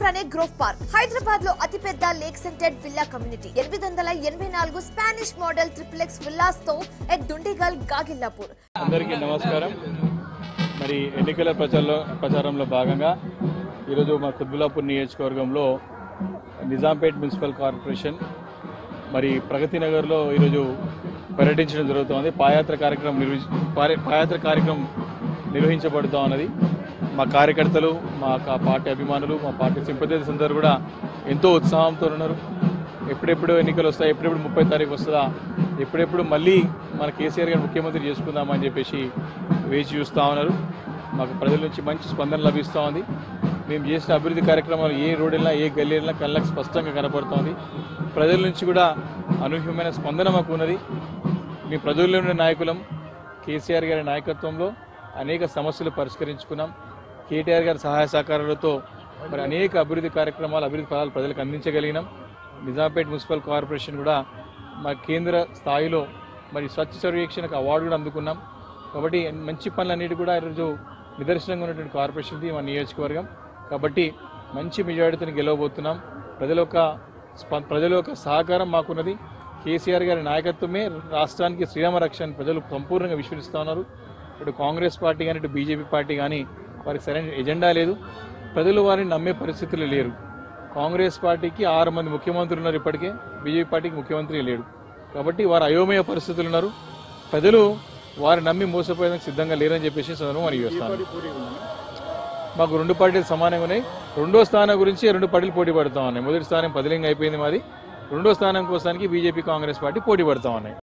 పక్కనే grove park Hyderabad లో అతిపెద్ద లేక్ సెంటెడ్ విల్లా కమ్యూనిటీ ఎనిమిది వందల ఎనభై నాలుగు స్పానిష్ మోడల్ ట్రిప్లెక్స్ విల్లాస్ తో ఎట్ దుండిగల్ గాగిల్లాపూర్ అందరికీ నమస్కారం మరి ఎన్నికల ప్రచారంలో ప్రచారంలో భాగంగా ఈరోజు మా కుత్బులాపూర్ నియోజకవర్గంలో నిజాంపేట్ మున్సిపల్ కార్పొరేషన్ మరి ప్రగతి నగర్లో ఈరోజు పర్యటించడం జరుగుతోంది పాదయాత్ర కార్యక్రమం నిర్వహి పారి- పాదయాత్ర కార్యక్రమం నిర్వహించబడుతూ ఉన్నది మా కార్యకర్తలు మా కా- పార్టీ అభిమానులు మా పార్టీ సింపథైజర్స్ అందరూ కూడా ఎంతో ఉత్సాహంతో ఉన్నారు ఎప్పుడెప్పుడు ఎన్నికలు వస్తాయి ఎప్పుడెప్పుడు ముప్పై తారీఖు వస్తుందా ఎప్పుడెప్పుడు మళ్ళీ మన కేసీఆర్ గారు ముఖ్యమంత్రి చేసుకుందామని చెప్పేసి వేచి చూస్తూ ఉన్నారు మాకు ప్రజల నుంచి మంచి స్పందన లభిస్తూ ఉంది మేము చేసిన అభివృద్ధి కార్యక్రమాలు ఏ రోడ్ వెళ్ళినా ఏ గల్లీ వెళ్ళినా కళ్ళకు స్పష్టంగా కనపడుతోంది ప్రజల నుంచి కూడా అనూహ్యమైన స్పందన మాకు ఉన్నది మీ ప్రజల్లో ఉన్న నాయకులం కేసీఆర్ గారి నాయకత్వంలో అనేక సమస్యలు పరిష్కరించుకున్నాం కేటీఆర్ గారి సహాయ సహకారాలతో మరి అనేక అభివృద్ధి కార్యక్రమాలు అభివృద్ధి ఫలాలు ప్రజలకు అందించగలిగినాం నిజాంపేట్ మున్సిపల్ కార్పొరేషన్ కూడా మా కేంద్ర స్థాయిలో మరి స్వచ్ఛ సర్వేక్షణకు అవార్డు కూడా అందుకున్నాం కాబట్టి మంచి పనులన్నిటి కూడా ఈరోజు నిదర్శనంగా ఉన్నటువంటి కార్పొరేషన్ ఇది మా నియోజకవర్గం కాబట్టి మంచి మెజారిటీని గెలవబోతున్నాం ప్రజల యొక్క స్ప- ప్రజల యొక్క సహకారం మాకున్నది కేసీఆర్ గారి నాయకత్వమే రాష్ట్రానికి శ్రీరామ రక్ష అని ప్రజలు సంపూర్ణంగా విశ్వసిస్తూ ఉన్నారు ఇటు కాంగ్రెస్ పార్టీ కానీ ఇటు బీజేపీ పార్టీ కానీ వారికి సరైన ఎజెండా లేదు ప్రజలు వారిని నమ్మే పరిస్థితులు లేరు కాంగ్రెస్ పార్టీకి ఆరు మంది ముఖ్యమంత్రులు ఉన్నారు ఇప్పటికే బీజేపీ పార్టీకి ముఖ్యమంత్రి లేడు కాబట్టి వారు అయోమయ పరిస్థితులు ఉన్నారు ప్రజలు వారు నమ్మి మోసపోయేందుకు సిద్ధంగా లేరని చెప్పేసి సందర్భం మనం చేస్తాను మాకు రెండు పార్టీలు సమానంగా ఉన్నాయి రెండో స్థానం గురించి రెండు పార్టీలు పోటీ పడుతూ ఉన్నాయి మొదటి స్థానం పదిలింగ్ అయిపోయింది మాది రెండో స్థానం కోసానికి బీజేపీ కాంగ్రెస్ పార్టీ పోటీ పడుతూ ఉన్నాయి